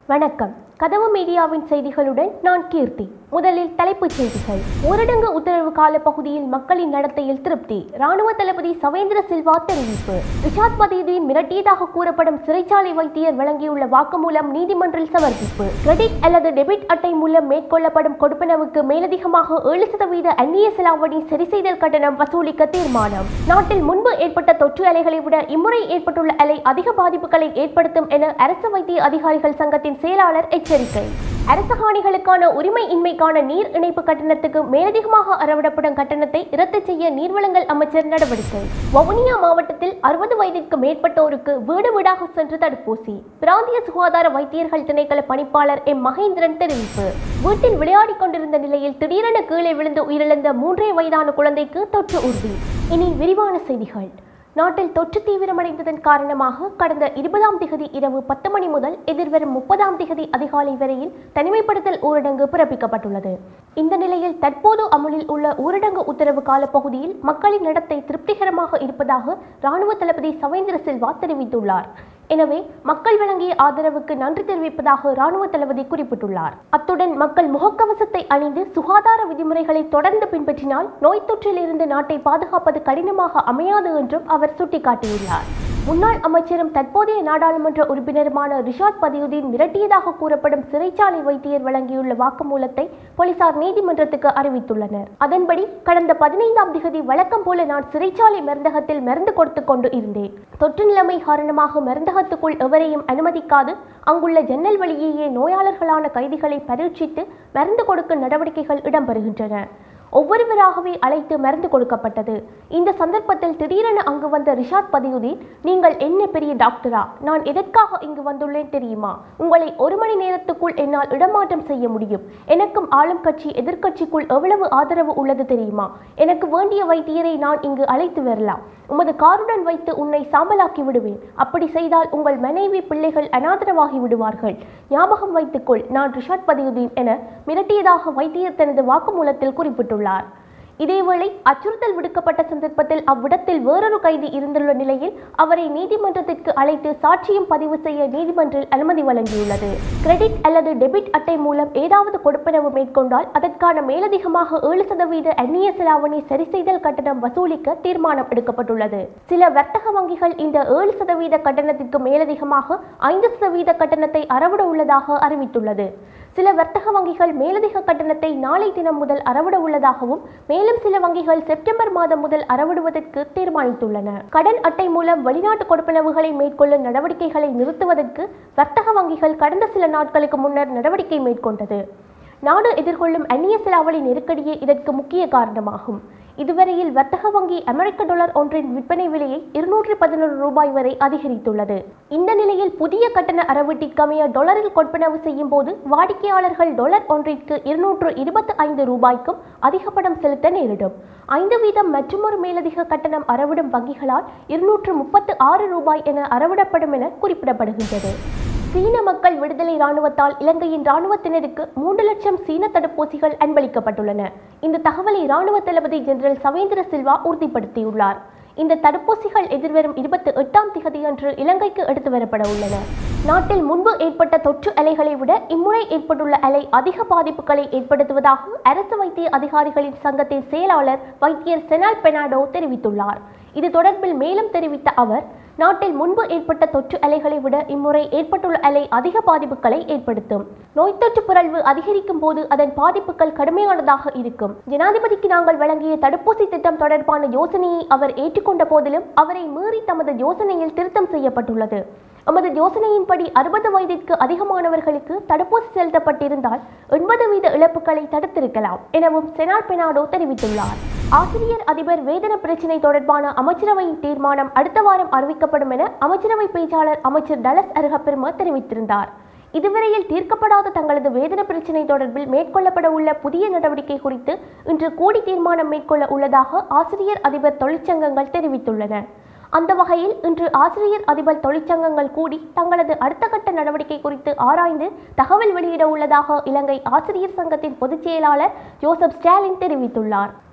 வணக்கம் கதவு மீடியாவின் செய்திகளுடன் நான் கீர்த்தி முதலில் தலைப்புச் செய்திகள் ஊரடங்கு உத்தரவு கால பகுதியில் மக்களின் நடத்தையில் திருப்தி ராணுவ தளபதி சவேந்திர சில்வா தெரிவிப்பு ரிஷாத் பதியுதீன் மிரட்டியதாக கூறப்படும் சிறைச்சாலை வைத்தியர் வழங்கியுள்ள வாக்குமூலம் நீதிமன்றில் சமர்ப்பிப்பு கிரெடிட் அல்லது டெபிட் அட்டை மூலம் மேற்கொள்ளப்படும் கொடுப்பனவுக்கு மேலதிகமாக ஏழு சதவீத அந்நிய செலாவணி சரிசெய்தல் கட்டணம் வசூலிக்க தீர்மானம் நாட்டில் முன்பு ஏற்பட்ட தொற்று அலைகளை விட இம்முறை ஏற்பட்டுள்ள அலை அதிக பாதிப்புகளை ஏற்படுத்தும் என அரசு வைத்திய அதிகாரிகள் சங்கத்தின் செயலாளர் எச்சரிக்கை அரசகாணிகளுக்கான உரிமை இன்மைக்கான நீர் இணைப்பு கட்டணத்துக்கு மேலதிகமாக அறவிடப்படும் கட்டணத்தை ரத்து செய்ய நீர்வளங்கள் அமைச்சர் நடவடிக்கை வவுனியா மாவட்டத்தில் அறுபது வயதிற்கு மேற்பட்டோருக்கு வீடு வீடாக சென்று தடுப்பூசி பிராந்திய சுகாதார வைத்தியர்கள் திணைக்கள பணிப்பாளர் எம் மகேந்திரன் தெரிவிப்பு வீட்டில் விளையாடிக் கொண்டிருந்த நிலையில் திடீரென கீழே விழுந்து உயிரிழந்த மூன்றே வயதான குழந்தைக்கு தொற்று உறுதி இனி விரிவான செய்திகள் நாட்டில் தொற்று தீவிரமடைந்ததன் காரணமாக கடந்த இருபதாம் திகதி இரவு பத்து மணி முதல் எதிர்வரும் முப்பதாம் திகதி அதிகாலை வரையில் தனிமைப்படுத்தல் ஊரடங்கு பிறப்பிக்கப்பட்டுள்ளது இந்த நிலையில் தற்போது அமலில் உள்ள ஊரடங்கு உத்தரவு கால பகுதியில் மக்களின் நடத்தை திருப்திகரமாக இருப்பதாக ராணுவ தளபதி சவேந்திர சில்வா தெரிவித்துள்ளார் எனவே மக்கள் வழங்கிய ஆதரவுக்கு நன்றி தெரிவிப்பதாக ராணுவ தளபதி குறிப்பிட்டுள்ளார் அத்துடன் மக்கள் முகக்கவசத்தை அணிந்து சுகாதார விதிமுறைகளை தொடர்ந்து பின்பற்றினால் நோய் தொற்றிலிருந்து நாட்டை பாதுகாப்பது கடினமாக அமையாது என்றும் அவர் சுட்டிக்காட்டியுள்ளார் முன்னாள் அமைச்சரும் தற்போதைய நாடாளுமன்ற உறுப்பினருமான ரிஷாத் பதியுதீன் மிரட்டியதாக கூறப்படும் சிறைச்சாலை வைத்தியர் வழங்கியுள்ள வாக்குமூலத்தை போலீசார் நீதிமன்றத்துக்கு அறிவித்துள்ளனர் அதன்படி கடந்த பதினைந்தாம் திகதி வழக்கம் போல நான் சிறைச்சாலை மருந்தகத்தில் மருந்து கொடுத்து கொண்டு இருந்தேன் தொற்று நிலைமை காரணமாக மருந்தகத்துக்குள் எவரையும் அனுமதிக்காது அங்குள்ள ஜன்னல் வழியேயே நோயாளர்களான கைதிகளை பரீட்சித்து மருந்து கொடுக்கும் நடவடிக்கைகள் இடம்பெறுகின்றன ஒவ்வொருவராகவே அழைத்து மருந்து கொடுக்கப்பட்டது இந்த சந்தர்ப்பத்தில் திடீரென அங்கு வந்த ரிஷாத் பதியுதீன் நீங்கள் என்ன பெரிய டாக்டரா நான் எதற்காக இங்கு வந்துள்ளேன் தெரியுமா உங்களை ஒரு மணி நேரத்துக்குள் என்னால் இடமாற்றம் செய்ய முடியும் எனக்கும் ஆளும் கட்சி எதிர்க்கட்சிக்குள் எவ்வளவு ஆதரவு உள்ளது தெரியுமா எனக்கு வேண்டிய வைத்தியரை நான் இங்கு அழைத்து வரலாம் உமது காருடன் வைத்து உன்னை சாம்பலாக்கி விடுவேன் அப்படி செய்தால் உங்கள் மனைவி பிள்ளைகள் அனாதரவாகி விடுவார்கள் ஞாபகம் வைத்துக்கொள் நான் ரிஷாத் பதியுதீன் என மிரட்டியதாக வைத்தியர் தனது வாக்குமூலத்தில் குறிப்பிட்டுள்ளார் இதேவேளை அச்சுறுத்தல் விடுக்கப்பட்ட சந்தர்ப்பத்தில் அவ்விடத்தில் வேறொரு கைதி இருந்துள்ள நிலையில் அவரை நீதிமன்றத்திற்கு அழைத்து சாட்சியம் பதிவு செய்ய நீதிமன்றில் அனுமதி வழங்கியுள்ளது கிரெடிட் அல்லது டெபிட் அட்டை மூலம் ஏதாவது கொடுப்பனவு மேற்கொண்டால் அதற்கான மேலதிகமாக ஏழு சதவீத அந்நிய செலாவணி சரிசெய்தல் கட்டணம் வசூலிக்க தீர்மானம் எடுக்கப்பட்டுள்ளது சில வர்த்தக வங்கிகள் இந்த ஏழு சதவீத கட்டணத்திற்கு மேலதிகமாக ஐந்து சதவீத கட்டணத்தை அறவிட உள்ளதாக அறிவித்துள்ளது சில வர்த்தக வங்கிகள் மேலதிக கட்டணத்தை நாளை தினம் முதல் அறவிட உள்ளதாகவும் மேலும் சில வங்கிகள் செப்டம்பர் மாதம் முதல் அறவிடுவதற்கு தீர்மானித்துள்ளன கடன் அட்டை மூலம் வெளிநாட்டு கொடுப்பனவுகளை மேற்கொள்ளும் நடவடிக்கைகளை நிறுத்துவதற்கு வர்த்தக வங்கிகள் கடந்த சில நாட்களுக்கு முன்னர் நடவடிக்கை மேற்கொண்டது நாடு எதிர்கொள்ளும் அந்நிய செலாவளி நெருக்கடியே இதற்கு முக்கிய காரணமாகும் இதுவரையில் வர்த்தக வங்கி அமெரிக்க டாலர் ஒன்றின் விற்பனை விலையை இருநூற்றி பதினொரு ரூபாய் வரை அதிகரித்துள்ளது இந்த நிலையில் புதிய கட்டண அறவீட்டிற்கமைய டாலரில் கொடுப்பனவு செய்யும் போது வாடிக்கையாளர்கள் டாலர் ஒன்றிற்கு இருநூற்று இருபத்தி ஐந்து ரூபாய்க்கும் அதிக பணம் செலுத்த நேரிடும் ஐந்து வீதம் மற்றுமொரு மேலதிக கட்டணம் அறவிடும் வங்கிகளால் இருநூற்று முப்பத்து ஆறு ரூபாய் என அறவிடப்படும் என குறிப்பிடப்படுகின்றது சீன மக்கள் விடுதலை ராணுவத்தால் இலங்கையின் ராணுவத்தினருக்கு மூன்று லட்சம் சீன தடுப்பூசிகள் அன்பளிக்கப்பட்டுள்ளன இந்த தகவலை ராணுவ தளபதி ஜெனரல் சவேந்திர சில்வா உறுதிப்படுத்தியுள்ளார் இந்த தடுப்பூசிகள் எதிர்வரும் இருபத்தி எட்டாம் திகதியன்று இலங்கைக்கு எடுத்து வரப்பட உள்ளன நாட்டில் முன்பு ஏற்பட்ட தொற்று அலைகளை விட இம்முறை ஏற்பட்டுள்ள அலை அதிக பாதிப்புகளை ஏற்படுத்துவதாக அரசு வைத்திய அதிகாரிகளின் சங்கத்தின் செயலாளர் வைத்தியர் செனால் பெனாடோ தெரிவித்துள்ளார் இது தொடர்பில் மேலும் தெரிவித்த அவர் நாட்டில் முன்பு ஏற்பட்ட தொற்று அலைகளை விட இம்முறை ஏற்பட்டுள்ள அலை அதிக பாதிப்புகளை ஏற்படுத்தும் நோய் தொற்று பிறழ்வு அதிகரிக்கும் போது அதன் பாதிப்புகள் கடுமையானதாக இருக்கும் ஜனாதிபதிக்கு நாங்கள் வழங்கிய தடுப்பூசி திட்டம் தொடர்பான யோசனையை அவர் ஏற்றுக்கொண்ட போதிலும் அவரை மீறி தமது யோசனையில் திருத்தம் செய்யப்பட்டுள்ளது எமது யோசனையின்படி அறுபது வயதிற்கு அதிகமானவர்களுக்கு தடுப்பூசி செலுத்தப்பட்டிருந்தால் எண்பது வீத இழப்புகளை தடுத்திருக்கலாம் எனவும் செனாட் பெனாடோ தெரிவித்துள்ளார் ஆசிரியர் அதிபர் வேதன பிரச்சினை தொடர்பான அமைச்சரவையின் தீர்மானம் அடுத்த வாரம் அறிவிக்கப்படும் என அமைச்சரவை பேச்சாளர் அமைச்சர் டலஸ் அருகப்பெரும தெரிவித்திருந்தார் இதுவரையில் தீர்க்கப்படாத தங்களது வேதன பிரச்சினை தொடர்பில் மேற்கொள்ளப்பட உள்ள புதிய நடவடிக்கை குறித்து இன்று கூடி தீர்மானம் மேற்கொள்ள உள்ளதாக ஆசிரியர் அதிபர் தொழிற்சங்கங்கள் தெரிவித்துள்ளன அந்த வகையில் இன்று ஆசிரியர் அதிபர் தொழிற்சங்கங்கள் கூடி தங்களது அடுத்த கட்ட நடவடிக்கை குறித்து ஆராய்ந்து தகவல் வெளியிட உள்ளதாக இலங்கை ஆசிரியர் சங்கத்தின் பொதுச் செயலாளர் ஜோசப் ஸ்டாலின் தெரிவித்துள்ளார்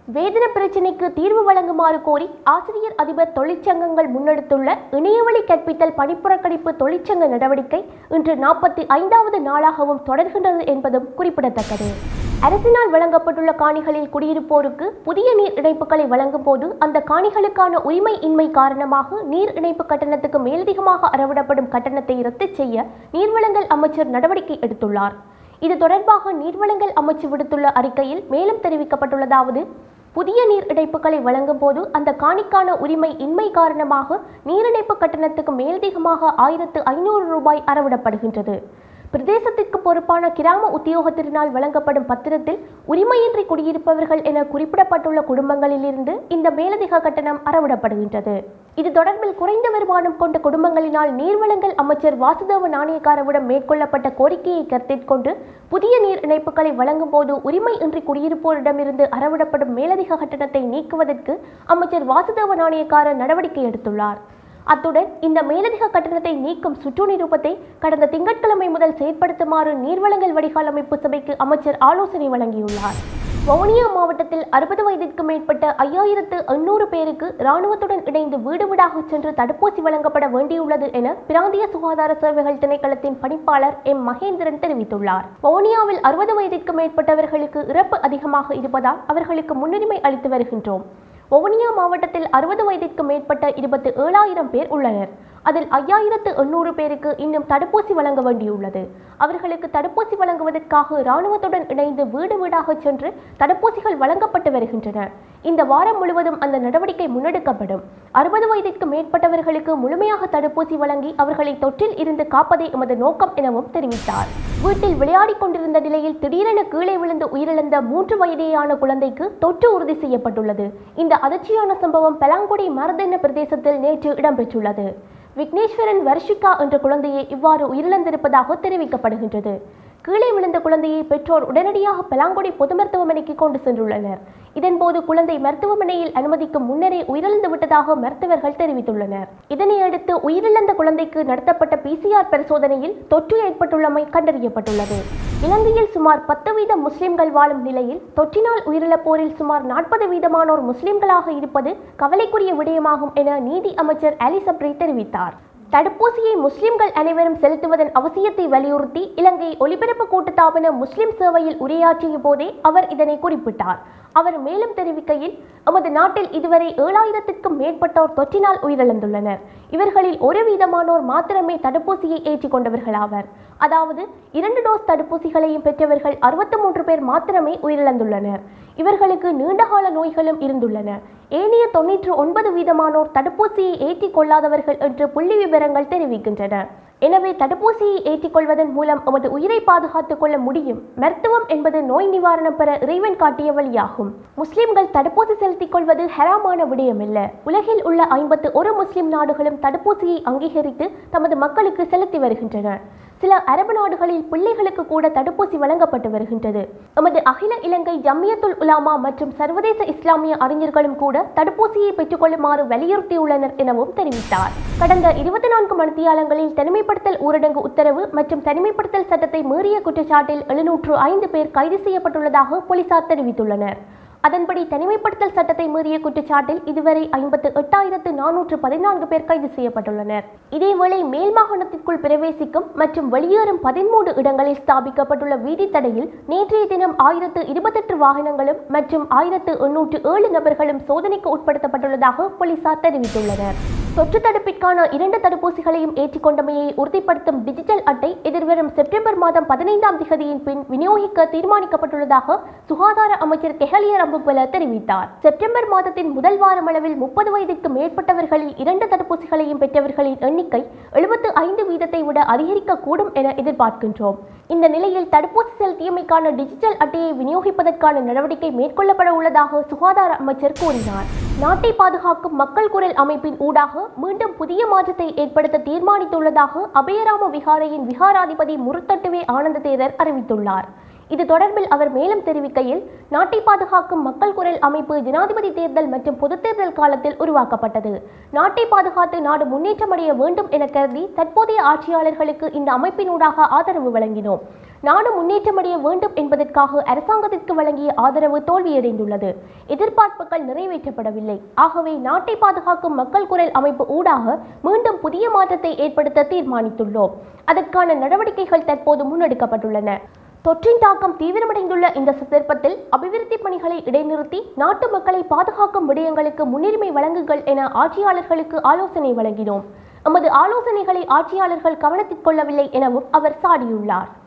வேதன பிரச்சினைக்கு தீர்வு வழங்குமாறு கோரி ஆசிரியர் அதிபர் தொழிற்சங்கங்கள் முன்னெடுத்துள்ள இணையவழி கற்பித்தல் பணிப்புறக்கணிப்பு தொழிற்சங்க நடவடிக்கை இன்று நாற்பத்தி ஐந்தாவது நாளாகவும் தொடர்கின்றது என்பதும் குறிப்பிடத்தக்கது அரசினால் வழங்கப்பட்டுள்ள காணிகளில் குடியிருப்போருக்கு புதிய நீர் இணைப்புகளை வழங்கும் போது அந்த காணிகளுக்கான உரிமை இன்மை காரணமாக நீர் இணைப்பு கட்டணத்துக்கு மேலதிகமாக அறவிடப்படும் கட்டணத்தை ரத்து செய்ய நீர்வளங்கள் அமைச்சர் நடவடிக்கை எடுத்துள்ளார் இது தொடர்பாக நீர்வளங்கள் அமைச்சு விடுத்துள்ள அறிக்கையில் மேலும் தெரிவிக்கப்பட்டுள்ளதாவது புதிய நீர் இணைப்புகளை வழங்கும் போது அந்த காணிக்கான உரிமை இன்மை காரணமாக நீர் இணைப்பு கட்டணத்துக்கு மேலதிகமாக ஆயிரத்து ஐநூறு ரூபாய் அறவிடப்படுகின்றது பிரதேசத்திற்கு பொறுப்பான கிராம உத்தியோகத்தினால் வழங்கப்படும் பத்திரத்தில் உரிமையின்றி குடியிருப்பவர்கள் என குறிப்பிடப்பட்டுள்ள குடும்பங்களிலிருந்து இந்த மேலதிக கட்டணம் அறவிடப்படுகின்றது இது தொடர்பில் குறைந்த வருமானம் கொண்ட குடும்பங்களினால் நீர்வளங்கள் அமைச்சர் வாசுதேவ நாணயக்காரவிடம் மேற்கொள்ளப்பட்ட கோரிக்கையை கருத்தில் கொண்டு புதிய நீர் இணைப்புகளை வழங்கும் போது உரிமை இன்றி குடியிருப்போரிடமிருந்து அறவிடப்படும் மேலதிக கட்டணத்தை நீக்குவதற்கு அமைச்சர் வாசுதேவ நாணயக்காரர் நடவடிக்கை எடுத்துள்ளார் அத்துடன் இந்த மேலதிக கட்டணத்தை நீக்கும் சுற்று நிரூபத்தை கடந்த திங்கட்கிழமை முதல் செயற்படுத்துமாறு நீர்வளங்கள் வடிகால் அமைப்பு சபைக்கு அமைச்சர் ஆலோசனை வழங்கியுள்ளார் வவுனியா மாவட்டத்தில் அறுபது வயதிற்கு மேற்பட்ட ஐயாயிரத்து எண்ணூறு பேருக்கு இராணுவத்துடன் இணைந்து வீடு வீடாக சென்று தடுப்பூசி வழங்கப்பட வேண்டியுள்ளது என பிராந்திய சுகாதார சேவைகள் திணைக்களத்தின் பணிப்பாளர் எம் மகேந்திரன் தெரிவித்துள்ளார் வவுனியாவில் அறுபது வயதிற்கு மேற்பட்டவர்களுக்கு இறப்பு அதிகமாக இருப்பதால் அவர்களுக்கு முன்னுரிமை அளித்து வருகின்றோம் வவுனியா மாவட்டத்தில் அறுபது வயதிற்கு மேற்பட்ட இருபத்தி ஏழாயிரம் பேர் உள்ளனர் அதில் ஐயாயிரத்து எண்ணூறு பேருக்கு இன்னும் தடுப்பூசி வழங்க வேண்டியுள்ளது அவர்களுக்கு தடுப்பூசி வழங்குவதற்காக இராணுவத்துடன் இணைந்து வீடு வீடாக சென்று தடுப்பூசிகள் வழங்கப்பட்டு வருகின்றன இந்த வாரம் முழுவதும் அந்த நடவடிக்கை முன்னெடுக்கப்படும் அறுபது வயதிற்கு மேற்பட்டவர்களுக்கு முழுமையாக தடுப்பூசி வழங்கி அவர்களை தொற்றில் இருந்து காப்பதே எமது நோக்கம் எனவும் தெரிவித்தார் வீட்டில் விளையாடிக் கொண்டிருந்த நிலையில் திடீரென கீழே விழுந்து உயிரிழந்த மூன்று வயதேயான குழந்தைக்கு தொற்று உறுதி செய்யப்பட்டுள்ளது இந்த அதிர்ச்சியான சம்பவம் பெலாங்குடி மரதென்ன பிரதேசத்தில் நேற்று இடம்பெற்றுள்ளது விக்னேஸ்வரன் வர்ஷிகா என்ற குழந்தையை இவ்வாறு உயிரிழந்திருப்பதாக தெரிவிக்கப்படுகின்றது கீழே விழுந்த குழந்தையை பெற்றோர் உடனடியாக பெலாங்குடி பொது மருத்துவமனைக்கு கொண்டு சென்றுள்ளனர் இதன்போது குழந்தை மருத்துவமனையில் அனுமதிக்கும் முன்னரே உயிரிழந்து விட்டதாக மருத்துவர்கள் தெரிவித்துள்ளனர் இதனையடுத்து உயிரிழந்த குழந்தைக்கு நடத்தப்பட்ட பிசிஆர் பரிசோதனையில் தொற்று ஏற்பட்டுள்ளமை கண்டறியப்பட்டுள்ளது இலங்கையில் சுமார் பத்து வீதம் முஸ்லிம்கள் வாழும் நிலையில் தொற்றினால் உயிரிழப்போரில் சுமார் நாற்பது வீதமானோர் முஸ்லிம்களாக இருப்பது கவலைக்குரிய விடயமாகும் என நீதி அமைச்சர் அலி சப்ரி தெரிவித்தார் தடுப்பூசியை முஸ்லிம்கள் அனைவரும் செலுத்துவதன் அவசியத்தை வலியுறுத்தி இலங்கை ஒலிபரப்பு கூட்டுத்தாபன முஸ்லிம் சேவையில் உரையாற்றிய போதே அவர் இதனை குறிப்பிட்டார் அவர் மேலும் தெரிவிக்கையில் எமது நாட்டில் இதுவரை ஏழாயிரத்திற்கும் மேற்பட்டோர் தொற்றினால் உயிரிழந்துள்ளனர் இவர்களில் ஒரு வீதமானோர் மாத்திரமே தடுப்பூசியை ஏற்றிக் கொண்டவர்களாவர் அதாவது இரண்டு டோஸ் தடுப்பூசிகளையும் பெற்றவர்கள் அறுபத்தி மூன்று பேர் மாத்திரமே உயிரிழந்துள்ளனர் இவர்களுக்கு நீண்டகால நோய்களும் இருந்துள்ளன ஏனைய தொன்னூற்று ஒன்பது வீதமானோர் தடுப்பூசியை ஏற்றிக் கொள்ளாதவர்கள் என்று புள்ளி விவரங்கள் தெரிவிக்கின்றன எனவே தடுப்பூசியை ஏற்றிக் கொள்வதன் மூலம் எமது உயிரை பாதுகாத்துக் கொள்ள முடியும் மருத்துவம் என்பது நோய் நிவாரணம் பெற இறைவன் காட்டிய வழியாகும் முஸ்லிம்கள் தடுப்பூசி செலுத்திக் கொள்வது ஹராமான விடயமல்ல உலகில் உள்ள ஐம்பத்து ஒரு முஸ்லிம் நாடுகளும் தடுப்பூசியை அங்கீகரித்து தமது மக்களுக்கு செலுத்தி வருகின்றன சில அரபு நாடுகளில் பிள்ளைகளுக்கு கூட தடுப்பூசி வழங்கப்பட்டு வருகின்றது எமது அகில இலங்கை ஜம்மியத்துல் உலாமா மற்றும் சர்வதேச இஸ்லாமிய அறிஞர்களும் கூட தடுப்பூசியை பெற்றுக்கொள்ளுமாறு வலியுறுத்தியுள்ளனர் எனவும் தெரிவித்தார் கடந்த இருபத்தி நான்கு மணித்தியாலங்களில் தனிமைப்படுத்தல் ஊரடங்கு உத்தரவு மற்றும் தனிமைப்படுத்தல் சட்டத்தை மீறிய குற்றச்சாட்டில் எழுநூற்று ஐந்து பேர் கைது செய்யப்பட்டுள்ளதாக போலீசார் தெரிவித்துள்ளனர் அதன்படி தனிமைப்படுத்தல் சட்டத்தை மீறிய குற்றச்சாட்டில் இதுவரை ஐம்பத்து எட்டாயிரத்து நானூற்று பதினான்கு பேர் கைது செய்யப்பட்டுள்ளனர் இதேவேளை மேல் மாகாணத்திற்குள் பிரவேசிக்கும் மற்றும் வெளியேறும் பதிமூன்று இடங்களில் ஸ்தாபிக்கப்பட்டுள்ள வீதி தடையில் நேற்றைய தினம் ஆயிரத்து இருபத்தெட்டு வாகனங்களும் மற்றும் ஆயிரத்து எண்ணூற்று ஏழு நபர்களும் சோதனைக்கு உட்படுத்தப்பட்டுள்ளதாக போலீசார் தெரிவித்துள்ளனர் தொற்று தடுப்பிற்கான இரண்டு தடுப்பூசிகளையும் ஏற்றிக்கொண்டமையை உறுதிப்படுத்தும் டிஜிட்டல் அட்டை எதிர்வரும் செப்டம்பர் மாதம் பதினைந்தாம் திகதியின் பின் விநியோகிக்க தீர்மானிக்கப்பட்டுள்ளதாக சுகாதார அமைச்சர் கெஹலிய ரம்புக்வெல தெரிவித்தார் செப்டம்பர் மாதத்தின் முதல் வாரம் அளவில் முப்பது வயதிற்கு மேற்பட்டவர்களில் இரண்டு தடுப்பூசிகளையும் பெற்றவர்களின் எண்ணிக்கை எழுபத்து ஐந்து வீதத்தை விட அதிகரிக்கக்கூடும் என எதிர்பார்க்கின்றோம் இந்த நிலையில் தடுப்பூசி செலுத்தியமைக்கான டிஜிட்டல் அட்டையை விநியோகிப்பதற்கான நடவடிக்கை மேற்கொள்ளப்பட உள்ளதாக சுகாதார அமைச்சர் கூறினார் நாட்டை பாதுகாக்கும் மக்கள் குரல் அமைப்பின் ஊடாக மீண்டும் புதிய மாற்றத்தை ஏற்படுத்த தீர்மானித்துள்ளதாக அபயராம விகாரையின் விகாராதிபதி முருத்தட்டுவே ஆனந்த தேரர் அறிவித்துள்ளார் இது தொடர்பில் அவர் மேலும் தெரிவிக்கையில் நாட்டை பாதுகாக்கும் மக்கள் குரல் அமைப்பு ஜனாதிபதி தேர்தல் மற்றும் பொதுத் தேர்தல் காலத்தில் உருவாக்கப்பட்டது நாட்டை பாதுகாத்து நாடு முன்னேற்றமடைய வேண்டும் என கருதி தற்போதைய ஆட்சியாளர்களுக்கு இந்த அமைப்பினூடாக ஆதரவு வழங்கினோம் நாடு முன்னேற்றமடைய வேண்டும் என்பதற்காக அரசாங்கத்திற்கு வழங்கிய ஆதரவு தோல்வியடைந்துள்ளது எதிர்பார்ப்புகள் நிறைவேற்றப்படவில்லை ஆகவே நாட்டை பாதுகாக்கும் மக்கள் குரல் அமைப்பு ஊடாக மீண்டும் புதிய மாற்றத்தை ஏற்படுத்த தீர்மானித்துள்ளோம் அதற்கான நடவடிக்கைகள் தற்போது முன்னெடுக்கப்பட்டுள்ளன தொற்றின் தாக்கம் தீவிரமடைந்துள்ள இந்த சந்தர்ப்பத்தில் அபிவிருத்தி பணிகளை இடைநிறுத்தி நாட்டு மக்களை பாதுகாக்கும் விடயங்களுக்கு முன்னுரிமை வழங்குங்கள் என ஆட்சியாளர்களுக்கு ஆலோசனை வழங்கினோம் எமது ஆலோசனைகளை ஆட்சியாளர்கள் கவனத்தில் கொள்ளவில்லை எனவும் அவர் சாடியுள்ளார்